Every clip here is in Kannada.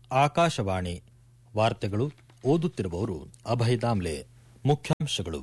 ಆಕಾಶವಾಣಿ ವಾರ್ತೆಗಳು ಓದುತ್ತಿರುವವರು ಅಭಯ್ ದಾಮ್ಲೆ ಮುಖ್ಯಾಂಶಗಳು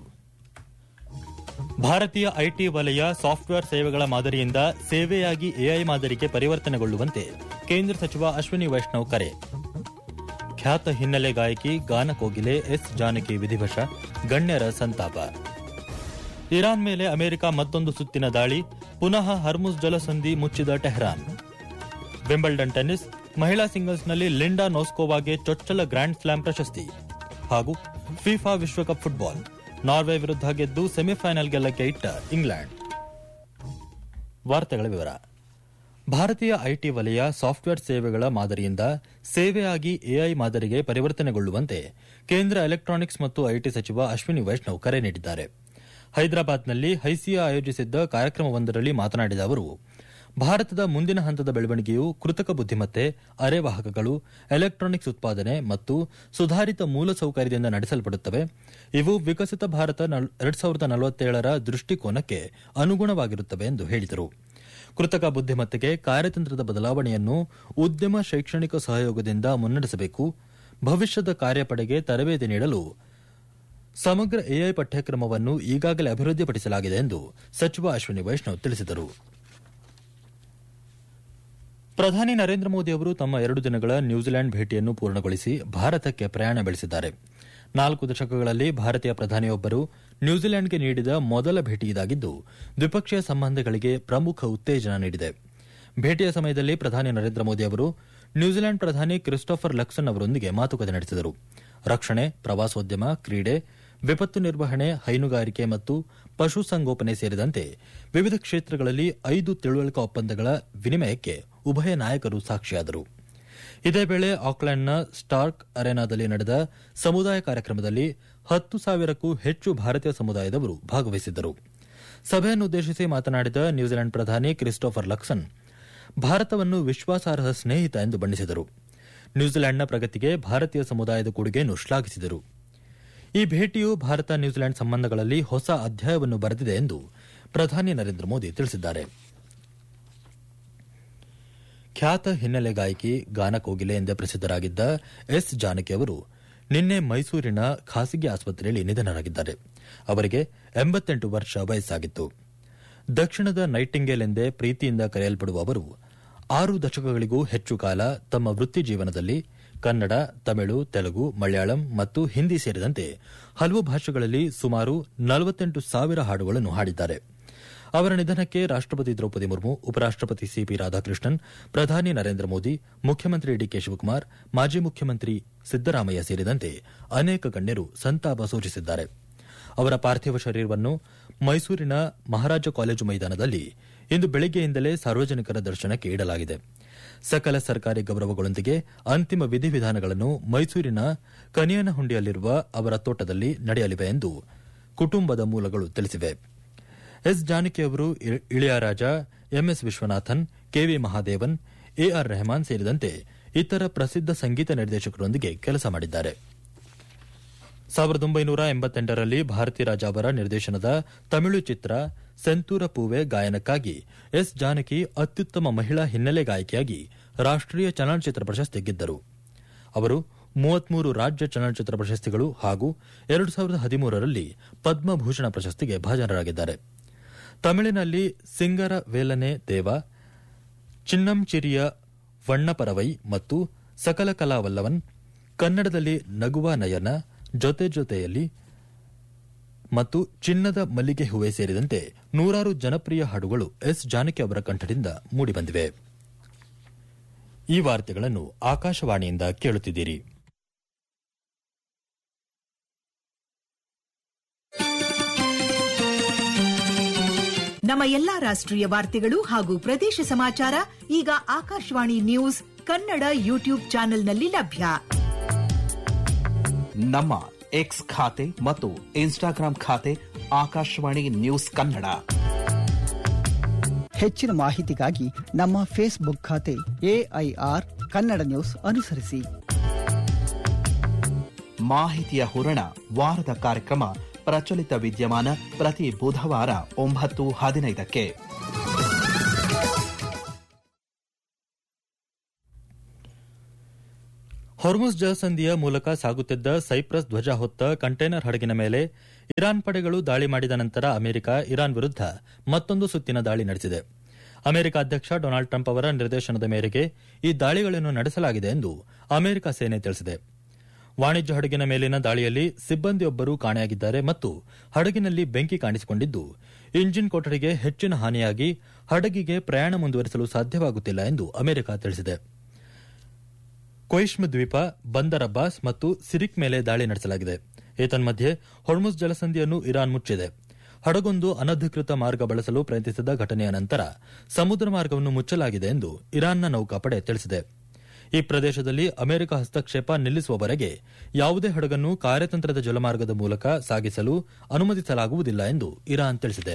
ಭಾರತೀಯ ಐಟಿ ವಲಯ ಸಾಫ್ಟ್ವೇರ್ ಸೇವೆಗಳ ಮಾದರಿಯಿಂದ ಸೇವೆಯಾಗಿ ಎಐ ಮಾದರಿಗೆ ಪರಿವರ್ತನೆಗೊಳ್ಳುವಂತೆ ಕೇಂದ್ರ ಸಚಿವ ಅಶ್ವಿನಿ ವೈಷ್ಣವ್ ಕರೆ ಖ್ಯಾತ ಹಿನ್ನೆಲೆ ಗಾಯಕಿ ಗಾನಕೋಗಿಲೆ ಎಸ್ ಜಾನಕಿ ವಿಧಿವಶ ಗಣ್ಯರ ಸಂತಾಪ ಇರಾನ್ ಮೇಲೆ ಅಮೆರಿಕ ಮತ್ತೊಂದು ಸುತ್ತಿನ ದಾಳಿ ಪುನಃ ಹರ್ಮುಸ್ ಜಲಸಂಧಿ ಮುಚ್ಚಿದ ಟೆಹರಾನ್ ವಿಂಬಲ್ಡನ್ ಟೆನ್ನಿಸ್ ಮಹಿಳಾ ಸಿಂಗಲ್ಸ್ನಲ್ಲಿ ಲಿಂಡಾ ನೋಸ್ಕೋವಾಗೆ ಚೊಚ್ಚಲ ಗ್ರ್ಯಾಂಡ್ ಸ್ಲಾಮ್ ಪ್ರಶಸ್ತಿ ಹಾಗೂ ಫಿಫಾ ವಿಶ್ವಕಪ್ ಫುಟ್ಬಾಲ್ ನಾರ್ವೆ ವಿರುದ್ಧ ಗೆದ್ದು ಸೆಮಿಫೈನಲ್ ಗೆಲ್ಲಕ್ಕೆ ಇಟ್ಟ ಇಂಗ್ಲೆಂಡ್ ವಾರ್ತೆಗಳ ವಿವರ ಭಾರತೀಯ ಐಟಿ ವಲಯ ಸಾಫ್ಟ್ವೇರ್ ಸೇವೆಗಳ ಮಾದರಿಯಿಂದ ಸೇವೆಯಾಗಿ ಎಐ ಮಾದರಿಗೆ ಪರಿವರ್ತನೆಗೊಳ್ಳುವಂತೆ ಕೇಂದ್ರ ಎಲೆಕ್ಟ್ರಾನಿಕ್ಸ್ ಮತ್ತು ಐಟಿ ಸಚಿವ ಅಶ್ವಿನಿ ವೈಷ್ಣವ್ ಕರೆ ನೀಡಿದ್ದಾರೆ ಹೈದರಾಬಾದ್ನಲ್ಲಿ ಹೈಸಿಯಾ ಆಯೋಜಿಸಿದ್ದ ಕಾರ್ಯಕ್ರಮವೊಂದರಲ್ಲಿ ಮಾತನಾಡಿದ ಅವರು ಭಾರತದ ಮುಂದಿನ ಹಂತದ ಬೆಳವಣಿಗೆಯು ಕೃತಕ ಬುದ್ದಿಮತ್ತೆ ಅರೆವಾಹಕಗಳು ಎಲೆಕ್ಟ್ರಾನಿಕ್ಸ್ ಉತ್ಪಾದನೆ ಮತ್ತು ಸುಧಾರಿತ ಮೂಲಸೌಕರ್ಯದಿಂದ ನಡೆಸಲ್ಪಡುತ್ತವೆ ಇವು ವಿಕಸಿತ ಭಾರತ ಎರಡ್ ಸಾವಿರದ ನಲವತ್ತೇಳರ ದೃಷ್ಟಿಕೋನಕ್ಕೆ ಅನುಗುಣವಾಗಿರುತ್ತವೆ ಎಂದು ಹೇಳಿದರು ಕೃತಕ ಬುದ್ದಿಮತ್ತೆಗೆ ಕಾರ್ಯತಂತ್ರದ ಬದಲಾವಣೆಯನ್ನು ಉದ್ಯಮ ಶೈಕ್ಷಣಿಕ ಸಹಯೋಗದಿಂದ ಮುನ್ನಡೆಸಬೇಕು ಭವಿಷ್ಯದ ಕಾರ್ಯಪಡೆಗೆ ತರಬೇತಿ ನೀಡಲು ಸಮಗ್ರ ಎಐ ಪಠ್ಯಕ್ರಮವನ್ನು ಈಗಾಗಲೇ ಅಭಿವೃದ್ಧಿಪಡಿಸಲಾಗಿದೆ ಎಂದು ಸಚಿವ ಅಶ್ವಿನಿ ವೈಷ್ಣವ್ ತಿಳಿಸಿದರು ಪ್ರಧಾನಿ ನರೇಂದ್ರ ಮೋದಿ ಅವರು ತಮ್ಮ ಎರಡು ದಿನಗಳ ನ್ಯೂಜಿಲೆಂಡ್ ಭೇಟಿಯನ್ನು ಪೂರ್ಣಗೊಳಿಸಿ ಭಾರತಕ್ಕೆ ಪ್ರಯಾಣ ಬೆಳೆಸಿದ್ದಾರೆ ನಾಲ್ಕು ದಶಕಗಳಲ್ಲಿ ಭಾರತೀಯ ಪ್ರಧಾನಿಯೊಬ್ಬರು ನ್ಯೂಜಿಲೆಂಡ್ಗೆ ನೀಡಿದ ಮೊದಲ ಭೇಟಿ ಇದಾಗಿದ್ದು ದ್ವಿಪಕ್ಷೀಯ ಸಂಬಂಧಗಳಿಗೆ ಪ್ರಮುಖ ಉತ್ತೇಜನ ನೀಡಿದೆ ಭೇಟಿಯ ಸಮಯದಲ್ಲಿ ಪ್ರಧಾನಿ ನರೇಂದ್ರ ಮೋದಿ ಅವರು ನ್ಯೂಜಿಲೆಂಡ್ ಪ್ರಧಾನಿ ಕ್ರಿಸ್ಟೋಫರ್ ಲಕ್ಸನ್ ಅವರೊಂದಿಗೆ ಮಾತುಕತೆ ನಡೆಸಿದರು ರಕ್ಷಣೆ ಪ್ರವಾಸೋದ್ಯಮ ಕ್ರೀಡೆ ವಿಪತ್ತು ನಿರ್ವಹಣೆ ಹೈನುಗಾರಿಕೆ ಮತ್ತು ಪಶುಸಂಗೋಪನೆ ಸೇರಿದಂತೆ ವಿವಿಧ ಕ್ಷೇತ್ರಗಳಲ್ಲಿ ಐದು ತಿಳುವಳಿಕಾ ಒಪ್ಪಂದಗಳ ವಿನಿಮಯಕ್ಕೆ ಉಭಯ ನಾಯಕರು ಸಾಕ್ಷಿಯಾದರು ಇದೇ ವೇಳೆ ಆಕ್ಲೆಂಡ್ನ ಸ್ಟಾರ್ಕ್ ಅರೆನಾದಲ್ಲಿ ನಡೆದ ಸಮುದಾಯ ಕಾರ್ಯಕ್ರಮದಲ್ಲಿ ಹತ್ತು ಸಾವಿರಕ್ಕೂ ಹೆಚ್ಚು ಭಾರತೀಯ ಸಮುದಾಯದವರು ಭಾಗವಹಿಸಿದ್ದರು ಸಭೆಯನ್ನುದ್ದೇಶಿಸಿ ಮಾತನಾಡಿದ ನ್ಯೂಜಿಲೆಂಡ್ ಪ್ರಧಾನಿ ಕ್ರಿಸ್ಟೋಫರ್ ಲಕ್ಸನ್ ಭಾರತವನ್ನು ವಿಶ್ವಾಸಾರ್ಹ ಸ್ನೇಹಿತ ಎಂದು ಬಣ್ಣಿಸಿದರು ನ್ಯೂಜಿಲೆಂಡ್ನ ಪ್ರಗತಿಗೆ ಭಾರತೀಯ ಸಮುದಾಯದ ಕೊಡುಗೆಯನ್ನು ಶ್ಲಾಘಿಸಿದರು ಈ ಭೇಟಿಯು ಭಾರತ ನ್ಯೂಜಿಲೆಂಡ್ ಸಂಬಂಧಗಳಲ್ಲಿ ಹೊಸ ಅಧ್ಯಾಯವನ್ನು ಬರೆದಿದೆ ಎಂದು ಪ್ರಧಾನಿ ನರೇಂದ್ರ ಮೋದಿ ತಿಳಿಸಿದ್ದಾರೆ ಖ್ಯಾತ ಹಿನ್ನೆಲೆ ಗಾಯಕಿ ಗಾನಕೋಗಿಲೆ ಎಂದೇ ಪ್ರಸಿದ್ದರಾಗಿದ್ದ ಎಸ್ ಜಾನಕಿ ಅವರು ನಿನ್ನೆ ಮೈಸೂರಿನ ಖಾಸಗಿ ಆಸ್ಪತ್ರೆಯಲ್ಲಿ ನಿಧನರಾಗಿದ್ದಾರೆ ಅವರಿಗೆ ಎಂಬತ್ತೆಂಟು ವರ್ಷ ವಯಸ್ಸಾಗಿತ್ತು ದಕ್ಷಿಣದ ನೈಟಿಂಗೇಲ್ ಎಂದೇ ಪ್ರೀತಿಯಿಂದ ಕರೆಯಲ್ಪಡುವ ಅವರು ಆರು ದಶಕಗಳಿಗೂ ಹೆಚ್ಚು ಕಾಲ ತಮ್ಮ ವೃತ್ತಿ ಜೀವನದಲ್ಲಿ ಕನ್ನಡ ತಮಿಳು ತೆಲುಗು ಮಲಯಾಳಂ ಮತ್ತು ಹಿಂದಿ ಸೇರಿದಂತೆ ಹಲವು ಭಾಷೆಗಳಲ್ಲಿ ಸುಮಾರು ನಲವತ್ತೆಂಟು ಸಾವಿರ ಹಾಡುಗಳನ್ನು ಹಾಡಿದ್ದಾರೆ ಅವರ ನಿಧನಕ್ಕೆ ರಾಷ್ಟಪತಿ ದ್ರೌಪದಿ ಮುರ್ಮು ಉಪರಾಷ್ಟಪತಿ ಸಿಪಿ ರಾಧಾಕೃಷ್ಣನ್ ಪ್ರಧಾನಿ ನರೇಂದ್ರ ಮೋದಿ ಮುಖ್ಯಮಂತ್ರಿ ಡಿಕೆ ಶಿವಕುಮಾರ್ ಮಾಜಿ ಮುಖ್ಯಮಂತ್ರಿ ಸಿದ್ದರಾಮಯ್ಯ ಸೇರಿದಂತೆ ಅನೇಕ ಗಣ್ಯರು ಸಂತಾಪ ಸೂಚಿಸಿದ್ದಾರೆ ಅವರ ಪಾರ್ಥಿವ ಶರೀರವನ್ನು ಮೈಸೂರಿನ ಮಹಾರಾಜ ಕಾಲೇಜು ಮೈದಾನದಲ್ಲಿ ಇಂದು ಬೆಳಗ್ಗೆಯಿಂದಲೇ ಸಾರ್ವಜನಿಕರ ದರ್ಶನಕ್ಕೆ ಇಡಲಾಗಿದೆ ಸಕಲ ಸರ್ಕಾರಿ ಗೌರವಗಳೊಂದಿಗೆ ಅಂತಿಮ ವಿಧಿವಿಧಾನಗಳನ್ನು ಮೈಸೂರಿನ ಕನಿಯನಹುಂಡಿಯಲ್ಲಿರುವ ಅವರ ತೋಟದಲ್ಲಿ ನಡೆಯಲಿವೆ ಎಂದು ಕುಟುಂಬದ ಮೂಲಗಳು ತಿಳಿಸಿವೆ ಎಸ್ ಜಾನಕಿ ಅವರು Ilaiyaraaja MS Viswanathan KV Mahadevan AR Rahman ಸೇರಿದಂತೆ ಇತರ ಪ್ರಸಿದ್ದ ಸಂಗೀತ ನಿರ್ದೇಶಕರೊಂದಿಗೆ ಕೆಲಸ ಮಾಡಿದ್ದಾರೆ ಸಾವಿರದ ಒಂಬೈನೂರ ಎಂಬತ್ತೆಂಟರಲ್ಲಿ ಭಾರತಿ ರಾಜ ಅವರ ನಿರ್ದೇಶನದ ತಮಿಳು ಚಿತ್ರ ಸೆಂತೂರ ಪೂವೆ ಗಾಯನಕ್ಕಾಗಿ ಎಸ್ ಜಾನಕಿ ಅತ್ಯುತ್ತಮ ಮಹಿಳಾ ಹಿನ್ನೆಲೆ ಗಾಯಕಿಯಾಗಿ ರಾಷ್ಟೀಯ ಚಲನಚಿತ್ರ ಪ್ರಶಸ್ತಿ ಗೆದ್ದರು ಅವರು ಮೂವತ್ಮೂರು ರಾಜ್ಯ ಚಲನಚಿತ್ರ ಪ್ರಶಸ್ತಿಗಳು ಹಾಗೂ ಎರಡು ಸಾವಿರದ ಹದಿಮೂರರಲ್ಲಿ ಪದ್ಮಭೂಷಣ ಪ್ರಶಸ್ತಿಗೆ ಭಾಜನರಾಗಿದ್ದಾರೆ ತಮಿಳಿನಲ್ಲಿ ಸಿಂಗರ ವೇಲನೆ ದೇವ ಚಿನ್ನಂಚಿರಿಯ ವಣ್ಣಪರವೈ ಮತ್ತು ಸಕಲ ಕಲಾವಲ್ಲವನ್ ಕನ್ನಡದಲ್ಲಿ ನಗುವ ನಯನ ಜೊತೆ ಜೊತೆಯಲ್ಲಿ ಮತ್ತು ಚಿನ್ನದ ಮಲ್ಲಿಗೆ ಹೂವೆ ಸೇರಿದಂತೆ ನೂರಾರು ಜನಪ್ರಿಯ ಹಾಡುಗಳು ಎಸ್ ಜಾನಕಿ ಅವರ ಕಂಠದಿಂದ ಮೂಡಿಬಂದಿವೆ ಈ ವಾರ್ತೆಗಳನ್ನು ಆಕಾಶವಾಣಿಯಿಂದ ಕೇಳುತ್ತಿದ್ದೀರಿ ನಮ್ಮ ಎಲ್ಲಾ ರಾಷ್ಟ್ರೀಯ ವಾರ್ತೆಗಳು ಹಾಗೂ ಪ್ರದೇಶ ಸಮಾಚಾರ ಈಗ ಆಕಾಶವಾಣಿ ನ್ಯೂಸ್ ಕನ್ನಡ ಯೂಟ್ಯೂಬ್ ಚಾನೆಲ್ನಲ್ಲಿ ಲಭ್ಯ ನಮ್ಮ ಎಕ್ಸ್ ಖಾತೆ ಮತ್ತು ಇನ್ಸ್ಟಾಗ್ರಾಂ ಖಾತೆ ಆಕಾಶವಾಣಿ ನ್ಯೂಸ್ ಕನ್ನಡ ಹೆಚ್ಚಿನ ಮಾಹಿತಿಗಾಗಿ ನಮ್ಮ ಫೇಸ್ಬುಕ್ ಖಾತೆ ಎಐಆರ್ ಕನ್ನಡ ನ್ಯೂಸ್ ಅನುಸರಿಸಿ ಮಾಹಿತಿಯ ಹೂರಣ ವಾರದ ಕಾರ್ಯಕ್ರಮ ಪ್ರಚಲಿತ ವಿದ್ಯಮಾನ ಪ್ರತಿ ಬುಧವಾರ ಒಂಬತ್ತು ಹದಿನೈದಕ್ಕೆ ಹೊರ್ಮುಸ್ ಜಲಸಂಧಿಯ ಮೂಲಕ ಸಾಗುತ್ತಿದ್ದ ಸೈಪ್ರಸ್ ಧ್ವಜ ಹೊತ್ತ ಕಂಟೈನರ್ ಹಡಗಿನ ಮೇಲೆ ಇರಾನ್ ಪಡೆಗಳು ದಾಳಿ ಮಾಡಿದ ನಂತರ ಅಮೆರಿಕ ಇರಾನ್ ವಿರುದ್ಧ ಮತ್ತೊಂದು ಸುತ್ತಿನ ದಾಳಿ ನಡೆಸಿದೆ ಅಮೆರಿಕ ಅಧ್ಯಕ್ಷ ಡೊನಾಲ್ಡ್ ಟ್ರಂಪ್ ಅವರ ನಿರ್ದೇಶನದ ಮೇರೆಗೆ ಈ ದಾಳಿಗಳನ್ನು ನಡೆಸಲಾಗಿದೆ ಎಂದು ಅಮೆರಿಕ ಸೇನೆ ತಿಳಿಸಿದೆ ವಾಣಿಜ್ಯ ಹಡಗಿನ ಮೇಲಿನ ದಾಳಿಯಲ್ಲಿ ಸಿಬ್ಬಂದಿಯೊಬ್ಬರು ಕಾಣೆಯಾಗಿದ್ದಾರೆ ಮತ್ತು ಹಡಗಿನಲ್ಲಿ ಬೆಂಕಿ ಕಾಣಿಸಿಕೊಂಡಿದ್ದು ಇಂಜಿನ್ ಕೊಠಡಿಗೆ ಹೆಚ್ಚಿನ ಹಾನಿಯಾಗಿ ಹಡಗಿಗೆ ಪ್ರಯಾಣ ಮುಂದುವರಿಸಲು ಸಾಧ್ಯವಾಗುತ್ತಿಲ್ಲ ಎಂದು ಅಮೆರಿಕ ತಿಳಿಸಿದೆ ಕೊಯಿಶ್ಮ್ ದ್ವೀಪ ಬಂದರ್ ಅಬ್ಬಾಸ್ ಮತ್ತು ಸಿರಿಕ್ ಮೇಲೆ ದಾಳಿ ನಡೆಸಲಾಗಿದೆ ಏತನ್ಮಧ್ಯೆ ಹೊರ್ಮುಸ್ ಜಲಸಂಧಿಯನ್ನು ಇರಾನ್ ಮುಚ್ಚಿದೆ ಹಡಗೊಂದು ಅನಧಿಕೃತ ಮಾರ್ಗ ಬಳಸಲು ಪ್ರಯತ್ನಿಸಿದ ಘಟನೆಯ ನಂತರ ಸಮುದ್ರ ಮಾರ್ಗವನ್ನು ಮುಚ್ಚಲಾಗಿದೆ ಎಂದು ಇರಾನ್ನ ನೌಕಾಪಡೆ ತಿಳಿಸಿದೆ ಈ ಪ್ರದೇಶದಲ್ಲಿ ಅಮೆರಿಕ ಹಸ್ತಕ್ಷೇಪ ನಿಲ್ಲಿಸುವವರೆಗೆ ಯಾವುದೇ ಹಡಗನ್ನು ಕಾರ್ಯತಂತ್ರದ ಜಲಮಾರ್ಗದ ಮೂಲಕ ಸಾಗಿಸಲು ಅನುಮತಿಸಲಾಗುವುದಿಲ್ಲ ಎಂದು ಇರಾನ್ ತಿಳಿಸಿದೆ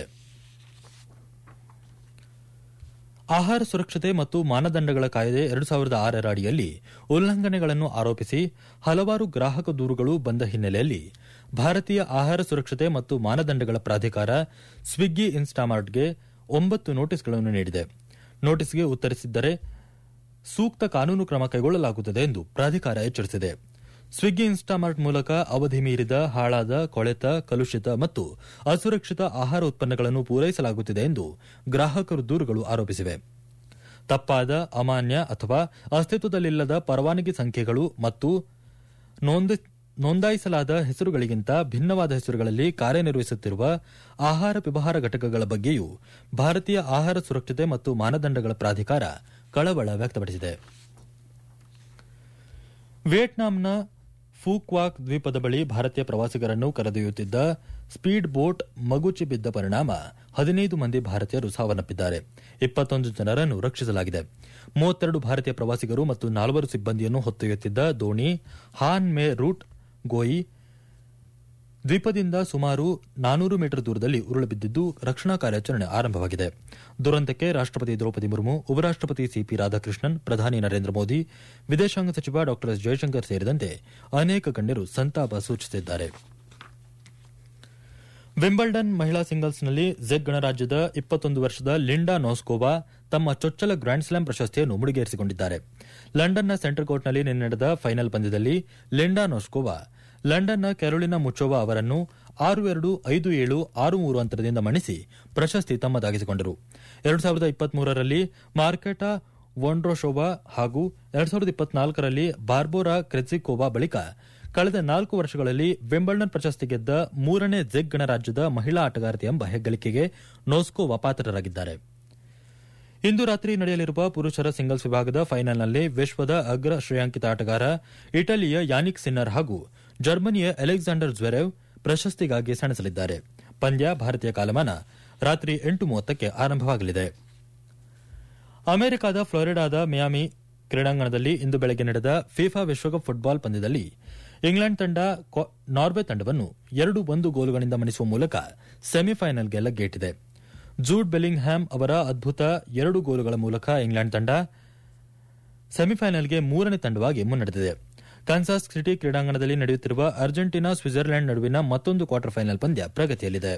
ಆಹಾರ ಸುರಕ್ಷತೆ ಮತ್ತು ಮಾನದಂಡಗಳ ಕಾಯ್ದೆ ಎರಡು ಸಾವಿರದ ಆರರ ಅಡಿಯಲ್ಲಿ ಉಲ್ಲಂಘನೆಗಳನ್ನು ಆರೋಪಿಸಿ ಹಲವಾರು ಗ್ರಾಹಕ ದೂರುಗಳು ಬಂದ ಹಿನ್ನೆಲೆಯಲ್ಲಿ ಭಾರತೀಯ ಆಹಾರ ಸುರಕ್ಷತೆ ಮತ್ತು ಮಾನದಂಡಗಳ ಪ್ರಾಧಿಕಾರ ಸ್ವಿಗ್ಗಿ ಇನ್ಸ್ಟಾಮಾರ್ಟ್ಗೆ ಒಂಬತ್ತು ನೋಟಿಸ್ಗಳನ್ನು ನೀಡಿದೆ ನೋಟಿಸ್ಗೆ ಉತ್ತರಿಸಿದ್ದರೆ ಸೂಕ್ತ ಕಾನೂನು ಕ್ರಮ ಕೈಗೊಳ್ಳಲಾಗುತ್ತದೆ ಎಂದು ಪ್ರಾಧಿಕಾರ ಎಚ್ಚರಿಸಿದೆ ಸ್ವಿಗ್ಗಿ ಇನ್ಸ್ಟಾಮಾರ್ಟ್ ಮೂಲಕ ಅವಧಿ ಮೀರಿದ ಹಾಳಾದ ಕೊಳೆತ ಕಲುಷಿತ ಮತ್ತು ಅಸುರಕ್ಷಿತ ಆಹಾರ ಉತ್ಪನ್ನಗಳನ್ನು ಪೂರೈಸಲಾಗುತ್ತಿದೆ ಎಂದು ಗ್ರಾಹಕರು ದೂರುಗಳು ಆರೋಪಿಸಿವೆ ತಪ್ಪಾದ ಅಮಾನ್ಯ ಅಥವಾ ಅಸ್ತಿತ್ವದಲ್ಲಿಲ್ಲದ ಪರವಾನಗಿ ಸಂಖ್ಯೆಗಳು ಮತ್ತು ನೋಂದಾಯಿಸಲಾದ ಹೆಸರುಗಳಿಗಿಂತ ಭಿನ್ನವಾದ ಹೆಸರುಗಳಲ್ಲಿ ಕಾರ್ಯನಿರ್ವಹಿಸುತ್ತಿರುವ ಆಹಾರ ವ್ಯವಹಾರ ಘಟಕಗಳ ಬಗ್ಗೆಯೂ ಭಾರತೀಯ ಆಹಾರ ಸುರಕ್ಷತೆ ಮತ್ತು ಮಾನದಂಡಗಳ ಪ್ರಾಧಿಕಾರ ಕಳವಳ ವ್ಯಕ್ತಪಡಿಸಿದೆ ವಿಯೆಟ್ನಾಂನ ಫೂಕ್ವಾಕ್ ದ್ವೀಪದ ಬಳಿ ಭಾರತೀಯ ಪ್ರವಾಸಿಗರನ್ನು ಕರೆದೊಯ್ಯುತ್ತಿದ್ದ ಸ್ಪೀಡ್ ಬೋಟ್ ಮಗುಚಿ ಬಿದ್ದ ಪರಿಣಾಮ ಹದಿನೈದು ಮಂದಿ ಭಾರತೀಯರು ಸಾವನ್ನಪ್ಪಿದ್ದಾರೆ ಇಪ್ಪತ್ತೊಂದು ಜನರನ್ನು ರಕ್ಷಿಸಲಾಗಿದೆ ಮೂವತ್ತೆರಡು ಭಾರತೀಯ ಪ್ರವಾಸಿಗರು ಮತ್ತು ನಾಲ್ವರು ಸಿಬ್ಬಂದಿಯನ್ನು ಹೊತ್ತೊಯ್ಯುತ್ತಿದ್ದ ದೋಣಿ ಹಾನ್ ಮೇ ರೂಟ್ ಗೋಯಿ ದ್ವೀಪದಿಂದ ಸುಮಾರು ನಾನೂರು ಮೀಟರ್ ದೂರದಲ್ಲಿ ಉರುಳು ಬಿದ್ದಿದ್ದು ರಕ್ಷಣಾ ಕಾರ್ಯಾಚರಣೆ ಆರಂಭವಾಗಿದೆ ದುರಂತಕ್ಕೆ ರಾಷ್ಟಪತಿ ದ್ರೌಪದಿ ಮುರ್ಮು ಉಪರಾಷ್ಟಪತಿ ಸಿಪಿ ರಾಧಾಕೃಷ್ಣನ್ ಪ್ರಧಾನಿ ನರೇಂದ್ರ ಮೋದಿ ವಿದೇಶಾಂಗ ಸಚಿವ ಡಾ ಎಸ್ ಜಯಶಂಕರ್ ಸೇರಿದಂತೆ ಅನೇಕ ಗಣ್ಯರು ಸಂತಾಪ ಸೂಚಿಸಿದ್ದಾರೆ ವಿಂಬಲ್ಡನ್ ಮಹಿಳಾ ಸಿಂಗಲ್ಸ್ನಲ್ಲಿ ಜೆಕ್ ಗಣರಾಜ್ಯದ ಇಪ್ಪತ್ತೊಂದು ವರ್ಷದ ಲಿಂಡಾ ನೋಸ್ಕೋವಾ ತಮ್ಮ ಚೊಚ್ಚಲ ಗ್ರ್ಯಾಂಡ್ ಸ್ಲಾಮ್ ಪ್ರಶಸ್ತಿಯನ್ನು ಮುಡಿಗೇರಿಸಿಕೊಂಡಿದ್ದಾರೆ ಲಂಡನ್ನ ಸೆಂಟರ್ ಕೋರ್ಟ್ನಲ್ಲಿ ನಿನ್ನೆ ನಡೆದ ಫೈನಲ್ ಪಂದ್ಯದಲ್ಲಿ ಲಿಂಡಾ ನೋಸ್ಕೋವಾ ಲಂಡನ್ನ ಕೆರೋಲಿನಾ ಮುಚೋವಾ ಅವರನ್ನು ಆರು ಎರಡು ಐದು ಏಳು ಆರು ಮೂರು ಅಂತರದಿಂದ ಮಣಿಸಿ ಪ್ರಶಸ್ತಿ ತಮ್ಮದಾಗಿಸಿಕೊಂಡರು ಎರಡು ಸಾವಿರದ ಇಪ್ಪತ್ಮೂರರಲ್ಲಿ ಮಾರ್ಕೆಟಾ ವೊಂಡ್ರೋಶೋವಾ ಹಾಗೂ ಎರಡು ಸಾವಿರದ ಇಪ್ಪತ್ನಾಲ್ಕರಲ್ಲಿ ಬಾರ್ಬೋರಾ ಕ್ರೆಜಿಕೋವಾ ಬಳಿಕ ಕಳೆದ ನಾಲ್ಕು ವರ್ಷಗಳಲ್ಲಿ ವಿಂಬಲ್ಡನ್ ಪ್ರಶಸ್ತಿ ಗೆದ್ದ ಮೂರನೇ ಜೆಗ್ ಗಣರಾಜ್ಯದ ಮಹಿಳಾ ಆಟಗಾರ್ತಿ ಎಂಬ ಹೆಗ್ಗಳಿಕೆಗೆ ನೋಸ್ಕೋವಾ ಪಾತ್ರರಾಗಿದ್ದಾರೆ ಇಂದು ರಾತ್ರಿ ನಡೆಯಲಿರುವ ಪುರುಷರ ಸಿಂಗಲ್ಸ್ ವಿಭಾಗದ ಫೈನಲ್ನಲ್ಲಿ ವಿಶ್ವದ ಅಗ್ರ ಶ್ರೇಯಾಂಕಿತ ಆಟಗಾರ ಇಟಲಿಯ ಯಾನಿಕ್ ಸಿನ್ನರ್ ಹಾಗೂ ಜರ್ಮನಿಯ ಅಲೆಕ್ಸಾಂಡರ್ ಜ್ವೆರೆವ್ ಪ್ರಶಸ್ತಿಗಾಗಿ ಸೆಣಸಲಿದ್ದಾರೆ ಪಂದ್ಯ ಭಾರತೀಯ ಕಾಲಮಾನ ರಾತ್ರಿ ಎಂಟು ಮೂವತ್ತಕ್ಕೆ ಆರಂಭವಾಗಲಿದೆ ಅಮೆರಿಕದ ಫ್ಲೋರಿಡಾದ ಮಿಯಾಮಿ ಕ್ರೀಡಾಂಗಣದಲ್ಲಿ ಇಂದು ಬೆಳಗ್ಗೆ ನಡೆದ ಫಿಫಾ ವಿಶ್ವಕಪ್ ಫುಟ್ಬಾಲ್ ಪಂದ್ಯದಲ್ಲಿ ಇಂಗ್ಲೆಂಡ್ ತಂಡ ನಾರ್ವೆ ತಂಡವನ್ನು ಎರಡು ಒಂದು ಗೋಲುಗಳಿಂದ ಮಣಿಸುವ ಮೂಲಕ ಸೆಮಿಫೈನಲ್ಗೆ ಲಗ್ಗೇಟಿದೆ ಜೂಡ್ ಬೆಲ್ಲಿಂಗ್ ಹ್ಯಾಮ್ ಅವರ ಅದ್ಭುತ ಎರಡು ಗೋಲುಗಳ ಮೂಲಕ ಇಂಗ್ಲೆಂಡ್ ತಂಡ ಸೆಮಿಫೈನಲ್ಗೆ ಮೂರನೇ ತಂಡವಾಗಿ ಮುನ್ನಡೆದಿದೆ ಕನ್ಸಾಸ್ ಸಿಟಿ ಕ್ರೀಡಾಂಗಣದಲ್ಲಿ ನಡೆಯುತ್ತಿರುವ ಅರ್ಜೆಂಟೀನಾ ಸ್ವಿಟ್ಜರ್ಲೆಂಡ್ ನಡುವಿನ ಮತ್ತೊಂದು ಕ್ವಾರ್ಟರ್ ಫೈನಲ್ ಪಂದ್ಯ ಪ್ರಗತಿಯಲ್ಲಿದೆ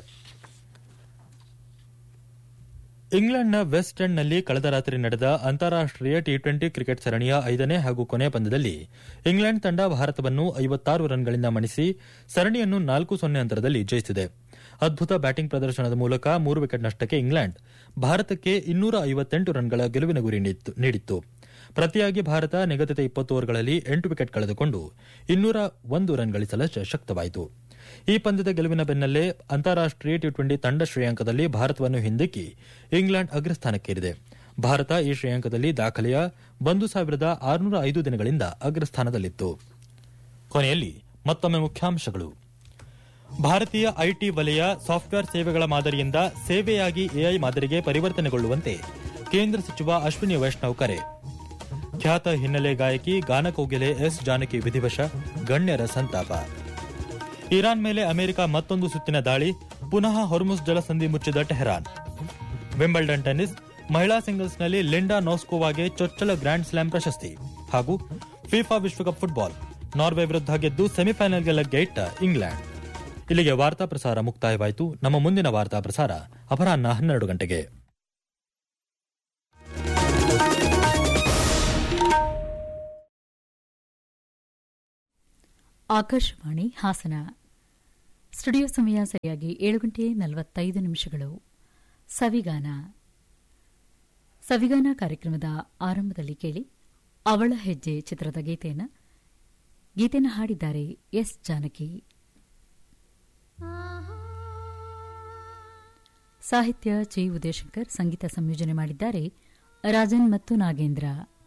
ಇಂಗ್ಲೆಂಡ್ನ ವೆಸ್ಟ್ ಎಂಡ್ನಲ್ಲಿ ಕಳೆದ ರಾತ್ರಿ ನಡೆದ ಅಂತಾರಾಷ್ಟೀಯ ಟಿ ಟ್ವೆಂಟಿ ಕ್ರಿಕೆಟ್ ಸರಣಿಯ ಐದನೇ ಹಾಗೂ ಕೊನೆಯ ಪಂದ್ಯದಲ್ಲಿ ಇಂಗ್ಲೆಂಡ್ ತಂಡ ಭಾರತವನ್ನು ಐವತ್ತಾರು ರನ್ಗಳಿಂದ ಮಣಿಸಿ ಸರಣಿಯನ್ನು ನಾಲ್ಕು ಸೊನ್ನೆ ಅಂತರದಲ್ಲಿ ಜಯಿಸಿದೆ ಅದ್ಭುತ ಬ್ಯಾಟಿಂಗ್ ಪ್ರದರ್ಶನದ ಮೂಲಕ ಮೂರು ವಿಕೆಟ್ ನಷ್ಟಕ್ಕೆ ಇಂಗ್ಲೆಂಡ್ ಭಾರತಕ್ಕೆ ಇನ್ನೂರ ಐವತ್ತೆಂಟು ರನ್ಗಳ ಗೆಲುವಿನ ಗುರಿ ನೀಡಿತ್ತು ಪ್ರತಿಯಾಗಿ ಭಾರತ ನಿಗದಿತ ಇಪ್ಪತ್ತು ಓವರ್ಗಳಲ್ಲಿ ಎಂಟು ವಿಕೆಟ್ ಕಳೆದುಕೊಂಡು ಇನ್ನೂರ ಒಂದು ರನ್ ಗಳಿಸಲು ಶಕ್ತವಾಯಿತು ಈ ಪಂದ್ಯದ ಗೆಲುವಿನ ಬೆನ್ನಲ್ಲೇ ಅಂತಾರಾಷ್ಟೀಯ ಟಿ ಟ್ವೆಂಟಿ ತಂಡ ಶ್ರೇಯಾಂಕದಲ್ಲಿ ಭಾರತವನ್ನು ಹಿಂದಿಕ್ಕಿ ಇಂಗ್ಲೆಂಡ್ ಅಗ್ರಸ್ಥಾನಕ್ಕೇರಿದೆ ಭಾರತ ಈ ಶ್ರೇಯಾಂಕದಲ್ಲಿ ದಾಖಲೆಯ ಒಂದು ಸಾವಿರದ ಆರುನೂರ ಐದು ದಿನಗಳಿಂದ ಅಗ್ರಸ್ಥಾನದಲ್ಲಿತ್ತು ಕೊನೆಯಲ್ಲಿ ಮತ್ತೊಮ್ಮೆ ಮುಖ್ಯಾಂಶಗಳು ಭಾರತೀಯ ಐಟಿ ವಲಯ ಸಾಫ್ಟ್ವೇರ್ ಸೇವೆಗಳ ಮಾದರಿಯಿಂದ ಸೇವೆಯಾಗಿ ಎಐ ಮಾದರಿಗೆ ಪರಿವರ್ತನೆಗೊಳ್ಳುವಂತೆ ಕೇಂದ್ರ ಸಚಿವ ಅಶ್ವಿನಿ ವೈಷ್ಣವ್ ಕರೆ ಖ್ಯಾತ ಹಿನ್ನೆಲೆ ಗಾಯಕಿ ಗಾನಕೋಗಿಲೆ ಎಸ್ ಜಾನಕಿ ವಿಧಿವಶ ಗಣ್ಯರ ಸಂತಾಪ ಇರಾನ್ ಮೇಲೆ ಅಮೆರಿಕ ಮತ್ತೊಂದು ಸುತ್ತಿನ ದಾಳಿ ಪುನಃ ಹೊರ್ಮುಸ್ ಜಲಸಂಧಿ ಮುಚ್ಚಿದ ಟೆಹರಾನ್ ವಿಂಬಲ್ಡನ್ ಟೆನ್ನಿಸ್ ಮಹಿಳಾ ಸಿಂಗಲ್ಸ್ನಲ್ಲಿ ಲಿಂಡಾ ನೋಸ್ಕೋವಾಗೆ ಚೊಚ್ಚಲ ಗ್ರ್ಯಾಂಡ್ ಸ್ಲಾಮ್ ಪ್ರಶಸ್ತಿ ಹಾಗೂ ಫಿಫಾ ವಿಶ್ವಕಪ್ ಫುಟ್ಬಾಲ್ ನಾರ್ವೆ ವಿರುದ್ಧ ಗೆದ್ದು ಸೆಮಿಫೈನಲ್ಗೆ ಲಗ್ಗೆ ಇಟ್ಟ ಇಂಗ್ಲೆಂಡ್ ಇಲ್ಲಿಗೆ ವಾರ್ತಾ ಪ್ರಸಾರ ಮುಕ್ತಾಯವಾಯಿತು ನಮ್ಮ ಮುಂದಿನ ವಾರ್ತಾ ಪ್ರಸಾರ ಅಪರಾಹ್ನ ಹನ್ನೆರಡು ಗಂಟೆಗೆ ಆಕಾಶವಾಣಿ ಹಾಸನ ಸ್ಟುಡಿಯೋ ಸಮಯ ಸರಿಯಾಗಿ ಏಳು ಗಂಟೆ ನಲವತ್ತೈದು ನಿಮಿಷಗಳು ಸವಿಗಾನ ಸವಿಗಾನ ಕಾರ್ಯಕ್ರಮದ ಆರಂಭದಲ್ಲಿ ಕೇಳಿ ಅವಳ ಹೆಜ್ಜೆ ಚಿತ್ರದ ಗೀತೆಯನ್ನು ಗೀತೆಯನ್ನು ಹಾಡಿದ್ದಾರೆ ಎಸ್ ಜಾನಕಿ ಸಾಹಿತ್ಯ ಜಿ ಉದಯಶಂಕರ್ ಸಂಗೀತ ಸಂಯೋಜನೆ ಮಾಡಿದ್ದಾರೆ ರಾಜನ್ ಮತ್ತು ನಾಗೇಂದ್ರ